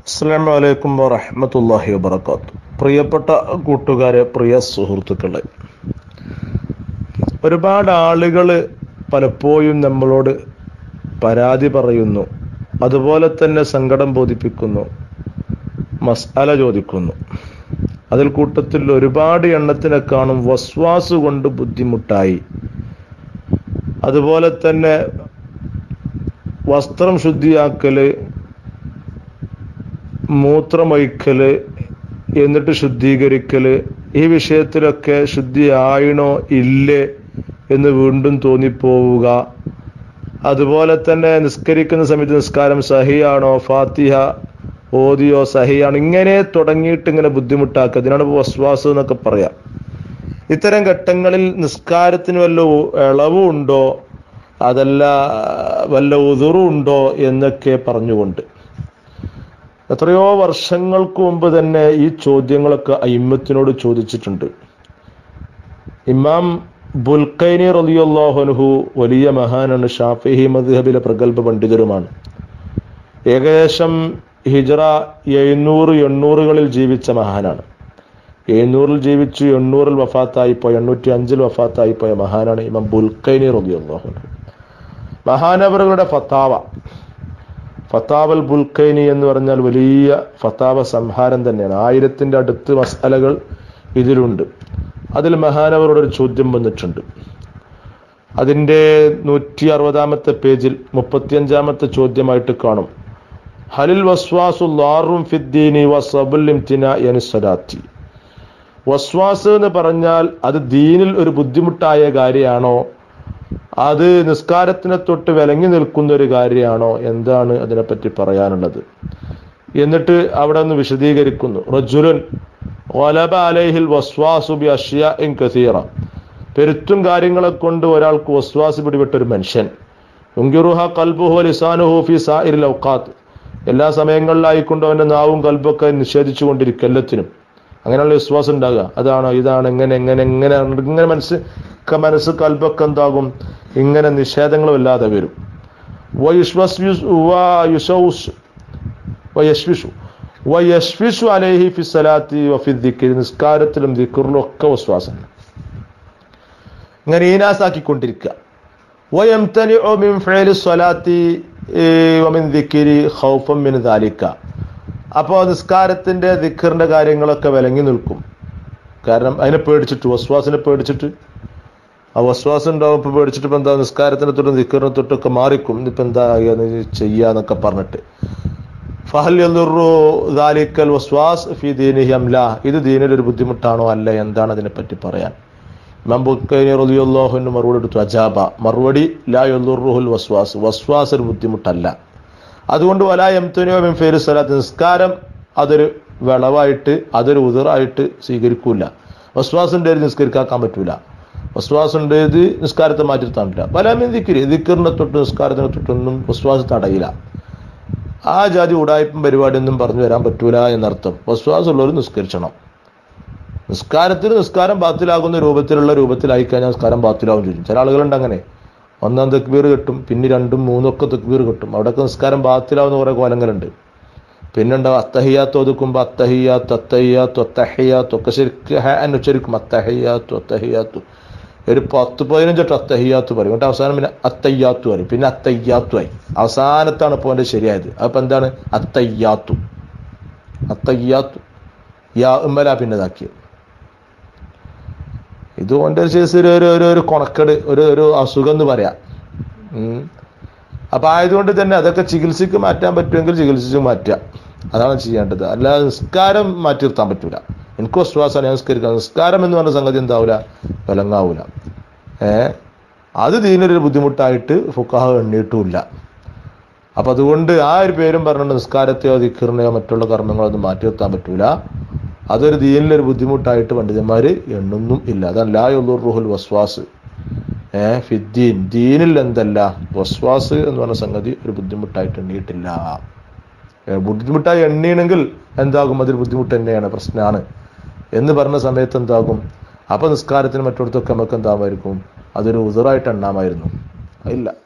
അസ്സാം വലൈക്കും വറഹമത്തല്ലാഹി വബർക്കാത്തു പ്രിയപ്പെട്ട കൂട്ടുകാരെ പ്രിയ സുഹൃത്തുക്കളെ ഒരുപാട് ആളുകൾ പലപ്പോഴും നമ്മളോട് പരാതി പറയുന്നു അതുപോലെ തന്നെ സങ്കടം ബോധിപ്പിക്കുന്നു മസാല ചോദിക്കുന്നു അതിൽ കൂട്ടത്തിൽ ഒരുപാട് എണ്ണത്തിനെ കാണും വസ്വാസ് കൊണ്ട് ബുദ്ധിമുട്ടായി അതുപോലെ തന്നെ വസ്ത്രം ശുദ്ധിയാക്കല് മൂത്രമൊഴിക്കല് എന്നിട്ട് ശുദ്ധീകരിക്കല് ഈ വിഷയത്തിലൊക്കെ ശുദ്ധി ആയിണോ ഇല്ലേ എന്ന് വീണ്ടും തോന്നിപ്പോവുക അതുപോലെ തന്നെ നിസ്കരിക്കുന്ന സമയത്ത് നിസ്കാരം സഹിയാണോ ഫാത്തിഹ ഓതിയോ സഹിയാണോ ഇങ്ങനെ തുടങ്ങിയിട്ട് ഇങ്ങനെ ബുദ്ധിമുട്ടാക്കുക ഇതിനാണ് വസ്വാസ് എന്നൊക്കെ പറയാം ഇത്തരം ഘട്ടങ്ങളിൽ നിസ്കാരത്തിന് വല്ല ഇളവുണ്ടോ അതല്ല വല്ല ഉതുറുണ്ടോ എന്നൊക്കെ പറഞ്ഞുകൊണ്ട് എത്രയോ വർഷങ്ങൾക്ക് മുമ്പ് തന്നെ ഈ ചോദ്യങ്ങളൊക്കെ അയിമത്തിനോട് ചോദിച്ചിട്ടുണ്ട് ഇമാം ബുൽക്കൈനി റലിയുല്ലാഹുനുഹു വലിയ മഹാനാണ് ഷാഫിഹി മദ്ഹബിലെ പ്രഗത്ഭ പണ്ഡിതരുമാണ് ഏകദേശം ഹിജറ എഴുന്നൂറ് എണ്ണൂറുകളിൽ ജീവിച്ച മഹാനാണ് എഴുന്നൂറിൽ ജീവിച്ചു എണ്ണൂറിൽ വഫാത്തായി പോയ എണ്ണൂറ്റി അഞ്ചിൽ വഫാത്തായി പോയ മഹാനാണ് ഇമാം ബുൽക്കൈനി റലിയുല്ലാഹുനു മഹാനവറുകളുടെ ഫത്താവ ഫത്താവൽ ബുൽക്കൈനി എന്ന് പറഞ്ഞാൽ വലിയ ഫത്താവ സംഹാരം തന്നെയാണ് ആയിരത്തിന്റെ അടുത്ത് മസാലകൾ ഇതിലുണ്ട് അതിൽ മഹാനവരോട് ഒരു ചോദ്യം വന്നിട്ടുണ്ട് അതിൻ്റെ നൂറ്റി അറുപതാമത്തെ പേജിൽ മുപ്പത്തിയഞ്ചാമത്തെ ചോദ്യമായിട്ട് കാണും ഹലിൽ വസ്വാസു ലാറും ഫിദ്ദീനി വസബുൽ യനുസലാത്തി വസ്വാസ് എന്ന് പറഞ്ഞാൽ അത് ദീനിൽ ഒരു ബുദ്ധിമുട്ടായ കാര്യമാണോ അത് നിസ്കാരത്തിനെ തൊട്ട് വിലങ്ങി നിൽക്കുന്ന ഒരു കാര്യമാണോ എന്താണ് അതിനെപ്പറ്റി പറയാനുള്ളത് എന്നിട്ട് അവിടെ നിന്ന് വിശദീകരിക്കുന്നു റജുലുൻ ഒലബ അലൈഹിൽ വസ്വാസു ബി അഷ്യ ഇൻ കസീറ പെരുത്തും കാര്യങ്ങളെ കൊണ്ട് ഒരാൾക്ക് വസ്വാസ് പിടിപെട്ട ഒരു മനുഷ്യൻ ഉങ്കിറുഹ കൽബുഹു ലിസാനുഹു ഫി സാഇരിൽ ഔഖാത്ത് എല്ലാ സമയങ്ങളിലായിക്കൊണ്ട് അവന്റെ നാവും കൽബൊക്കെ നിഷേധിച്ചു കൊണ്ടിരിക്കും എല്ലാത്തിനും അങ്ങനെയുള്ള വിശ്വാസം ഉണ്ടാകുക അതാണോ ഇതാണ് എങ്ങനെ എങ്ങനെ എങ്ങനെ ഇങ്ങനെ മനസ്സ് മനസ്സ് കൽബൊക്കെ എന്താകും ഇങ്ങനെ നിഷേധങ്ങളും ഇല്ലാതെ വരും അലൈഹി ഫി സലാത്തി വഫി ദിക്കിരി നിസ്കാരത്തിലും ദിക്കറിലും ഒക്കെ വിശ്വാസം ഇങ്ങനെ ഈനാസാക്കിക്കൊണ്ടിരിക്കുക ويمتنع من فعل الصلاة ومن ذكر خوفا من ذلك അപ്പോൾ നിസ്കാരത്തിന്റെ ദിക്കറിന്റെ കാര്യങ്ങളൊക്കെ വിലങ്ങി നിൽക്കും കാരണം അതിനെ പേടിച്ചിട്ട് വസ്വാസിനെ പേടിച്ചിട്ട് ആ വസ്വാസം ഉണ്ടാവും ഇപ്പൊ പേടിച്ചിട്ട് ഇപ്പൊ എന്താ നിസ്കാരത്തിനെ തൊട്ടും ദിക്കറിനെ തൊട്ടൊക്കെ മാറിക്കും ഇനിയിപ്പോ എന്താ ചെയ്യാന്നൊക്കെ പറഞ്ഞിട്ട് ഫഹൽ ദാലിക്കൽ വസ്വാസ് ഫി ദീനിഹി അംല ഇത് ദീനിൽ ഒരു ബുദ്ധിമുട്ടാണോ അല്ല എന്താണ് അതിനെപ്പറ്റി പറയാൻ റളിയല്ലാഹുവിന് മറുപടി എടുത്തു അജാബ മറുപടി ലാ യുറുഹുൽ വസ്വാസ് വസ്വാസ് ഒരു ബുദ്ധിമുട്ടല്ല അതുകൊണ്ട് വലാ എംതുനോ മിൻ ഫേരി സ്വലാത്ത് നിസ്കാരം അതൊരു വിളവായിട്ട് അതൊരു ഉതിറായിട്ട് സ്വീകരിക്കൂല വസ്വാസിൻ്റെ ഒരു നിസ്കരിക്കാൻ പറ്റൂല വസ്വാസിൻ്റെ ഇത് നിസ്കാരത്തെ മാറ്റി നിർത്താൻ പറ്റില്ല വലാമിൻ ദിക്കിരി ദിക്കറിനെ തൊട്ട് നിസ്കാരത്തിനെ തൊട്ടൊന്നും വസ്വാസ് തടയില്ല ആ ജാതി ഉടായ്പം പരിപാടിയൊന്നും പറഞ്ഞു വരാൻ പറ്റൂല എന്നർത്ഥം വസ്വാസ് ഉള്ളവർ നിസ്കരിച്ചണം നിസ്കാരത്തിന് നിസ്കാരം ബാത്തിലാകുന്ന രൂപത്തിലുള്ള രൂപത്തിലായി കഴിഞ്ഞാൽ നിസ്കാരം ബാത്തിലാവും ചോദിക്കും ചില ആളുകളുണ്ട് അങ്ങനെ ഒന്നാം തെക്ബീർ കിട്ടും പിന്നെ രണ്ടും മൂന്നും ഒക്കെ തെക്ബീർ കിട്ടും അവിടെയൊക്കെ നിസ്കാരം ബാത്തിലാവുന്ന കുറേ കോലങ്ങളുണ്ട് പിന്നുണ്ടാവും അത്തഹിയാത്ത് ഒതുക്കുമ്പോൾ അത്തഹിയാത്ത് അത്തഹിയാത്തു അത്തഹിയാത്തു ഒക്കെ ശരിക്കും ഹ എന്ന് ഉച്ചരിക്കും അത്തഹിയാത്തു അത്തഹിയാത്തു ഒരു പത്ത് പതിനഞ്ചെട്ട് അത്തഹിയാത്ത് പറയും എന്നിട്ട് അവസാനം പിന്നെ അത്തയ്യാത്തു പറയും പിന്നെ അത്തയ്യാത്തു ആയി അവസാനത്താണ് ഇപ്പോൾ എൻ്റെ ശരിയായത് അപ്പം എന്താണ് അത്തയ്യാത്തു അത്തയ്യാത്തു യാ ഉമ്മല പിന്നെ ഇതാക്കിയത് ഇത് കൊണ്ട് ഒരു ഒരു ഒരു ഒരു കൊണക്കട് ഒരു ഒരു അസുഖം എന്ന് പറയാം അപ്പൊ ആയതുകൊണ്ട് തന്നെ അതൊക്കെ ചികിത്സക്ക് മാറ്റാൻ പറ്റുമെങ്കിൽ ചികിത്സിച്ച് മാറ്റുക അതാണ് ചെയ്യേണ്ടത് അല്ലാതെ നിസ്കാരം മാറ്റി നിർത്താൻ പറ്റൂല എനിക്ക് വിശ്വാസമാണ് ഞാൻ നിസ്കരിക്കാം നിസ്കാരം എന്ന് പറഞ്ഞ സംഗതി എന്താവൂല വിലങ്ങാവൂല ഏ അത് ദീനൊരു ബുദ്ധിമുട്ടായിട്ട് ഫുക്കാഹ എണ്ണിയിട്ടുമില്ല അപ്പൊ അതുകൊണ്ട് ആ ഒരു പേരും പറഞ്ഞിട്ട് നിസ്കാരത്തെയോ ദിക്കറിനെയോ മറ്റുള്ള കർമ്മങ്ങളോ ഒന്നും മാറ്റി നിർത്താൻ പറ്റൂല അതൊരു ദീനിലൊരു ബുദ്ധിമുട്ടായിട്ട് പണ്ഡിതന്മാർ എണ്ണൊന്നും ഇല്ല അതാണ് ലായുറുഹുൽ വസ്വാസ് ഏ ഫിദ്ദീൻ ദീനിൽ എന്തല്ല വസ്വാസ് എന്ന് പറഞ്ഞ സംഗതി ഒരു ബുദ്ധിമുട്ടായിട്ട് എണ്ണിയിട്ടില്ല ബുദ്ധിമുട്ടായി എണ്ണിയണമെങ്കിൽ എന്താകും അതൊരു ബുദ്ധിമുട്ട് തന്നെയാണ് പ്രശ്നമാണ് എന്ന് പറഞ്ഞ സമയത്ത് എന്താകും അപ്പൊ നിസ്കാരത്തിന് മറ്റിടത്തൊക്കെ നമുക്ക് എന്താകുമായിരിക്കും അതൊരു ഉതിറായിട്ട് എണ്ണാമായിരുന്നു ഇല്ല